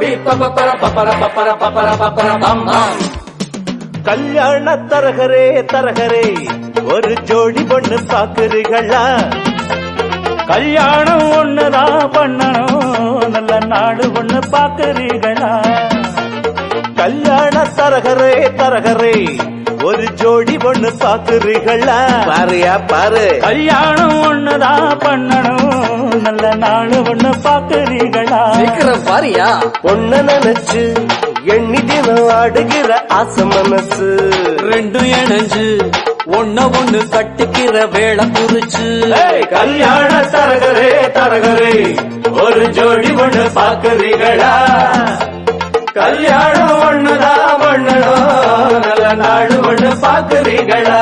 பீ பப்ப பர பப்பர பப்பர பப்பர பப்பர பம் பம் கல்யாண தரகரே தரகரே ஒரு ஜோடி பொண்ணு பாக்குறீங்களா கல்யாணம் ஒண்ணுதான் பண்ணணும் நல்ல நாடு ஒண்ணு பாக்குறீங்களா கல்யாண தரகரே தரகரே ஒரு ஜோடி பொண்ணு பாக்குறீங்களா பாருயா பாரு கல்யாணம் ஒண்ணுதான் பண்ணணும் நல்ல நாடு ஒண்ணு பாக்குறீங்களா சீக்கிரம் பாரியா ஒன்ன நினைச்சு எண்ணி தினம் ஆடுகிற ஆசை மனசு ரெண்டும் இணைஞ்சு ஒன்ன ஒண்ணு கட்டிக்கிற வேலை குறிச்சு ஏய், கல்யாண தரகரே தரகரே ஒரு ஜோடி ஒண்ணு பாக்குறீங்களா கல்யாணம் ஒண்ணுதான் பண்ணணும் நல்ல நாடு ஒண்ணு பாக்குறீங்களா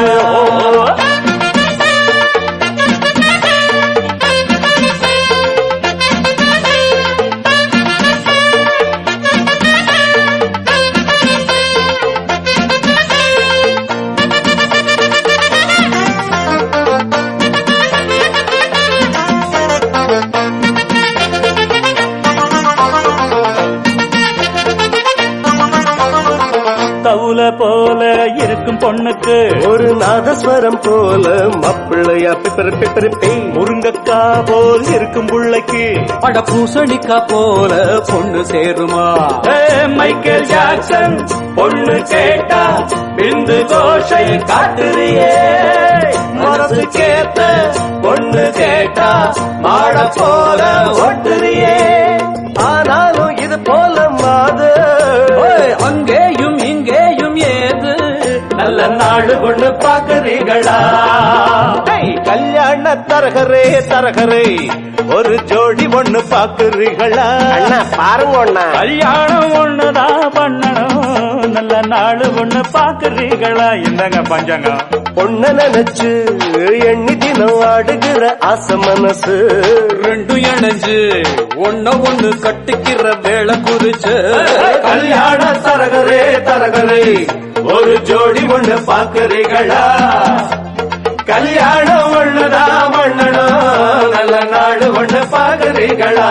தவுல போல இருக்கும் பொண்ணுக்கு ஒரு நாதஸ்வரம் போல மப்பிள்ளையா பிப்பரு பிப்பரு பேய் முருங்கக்கா போல் இருக்கும் புள்ளைக்கு அட பூசணிக்கா போல பொண்ணு சேருமா ஏய், மைக்கேல் ஜாக்சன் பொண்ணு கேட்டா பிந்து கோஷை காட்டுறியே மனசு கேட்ட பொண்ணு கேட்டா மாட போல ஓட்டுறியே ஆனாலும் இது போல மாது ஓய், அங்கேயும் இங்கேயும் ஏது நல்ல நாடு கொண்டு பாக்குறீங்களா ஏய், கல்யாண தரகரே தரகரே ஒரு ஜோடி ஒண்ணு பாக்குறீங்களா அண்ணா பாருங்க அண்ணா கல்யாணம் ஒண்ணுதான் பண்ணணும் நல்ல நாடு ஒண்ணு பாக்குறீங்களா இந்தாங்க பஞ்சாங்கம் பொண்ண நினைச்சு எண்ணி தினம் ஆடுகிற ஆசை மனசு ரெண்டும் இணைஞ்சு ஒன்ன ஒண்ணு கட்டிக்கிற வேலை குறிச்சு கல்யாண தரகரே தரகரே ஒரு ஜோடி ஒண்ணு பாக்குறீங்களா கல்யாணம் ஒண்ணுதான் பண்ணணும் நல்ல நாடு ஒண்ணு பாக்குறீங்களா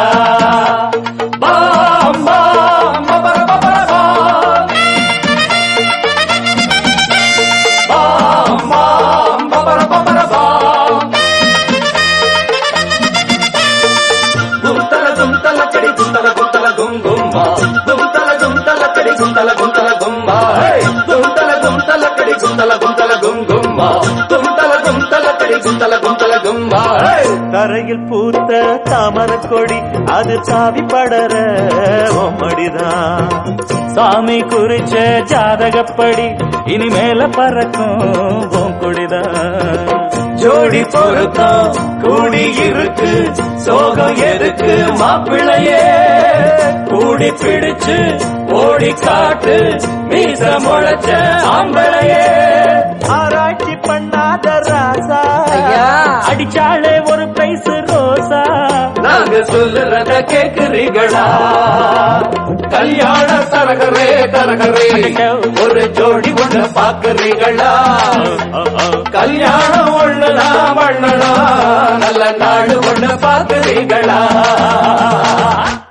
பாம் பாம் பபர பபர பாம். பாம் பாம் பபர பபர பாம். గుంతల గుంతల కడి గుంతల గుంతల గుంగుమ్మ గుంతల గుంతల కడి గుంతల గుంతల గుమ్మ హే! గుంతల గుంతల కడి గుంతల గుంతల గుంగుమ్మ గుంతల గుంతల కడి గుంతల గుంతల గుమ్మ தரையில் பூத்த தாமர கொடி அது தாவி படர ஒம்மடிதான் சாமி குறிச்ச ஜாதகப்படி இனிமேல பறக்கும் பூங்கொடிதான் ஜோடி பொருத்தம் கூடி இருக்கு சோகம் எதுக்கு மாப்பிள்ளையே கூடி பிடிச்சு ஓடி காட்டு மீச முளைச்ச ஆம்பளையே ஆராய்ச்சி பண்ணாத ராசா ஐயா. அடிச்சாலே ஒரு பிரைஸ் ரோசா நாங்க சொல்லுறத கேக்குறீங்களா கல்யாண தரகரே தரகரே ஒரு ஜோடி ஒண்ணு பாக்குறீங்களா கல்யாணம் ஒண்ணுதான் பண்ணணும் நல்ல நாடு ஒண்ணு பாக்குறீங்களா